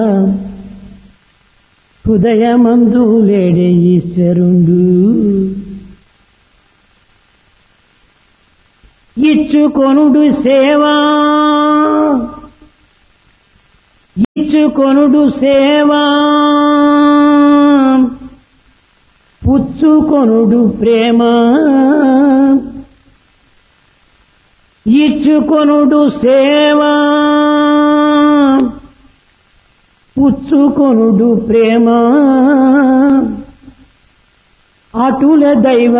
హృదయమందు లేడే ఈశ్వరుండు ఇచ్చుకొనుడు సేవా ఇచ్చుకొనుడు సేవా పుచ్చుకొనుడు ప్రేమ ఇచ్చుకొనుడు సేవా పుచ్చుకొనుడు ప్రేమ అటుల దైవ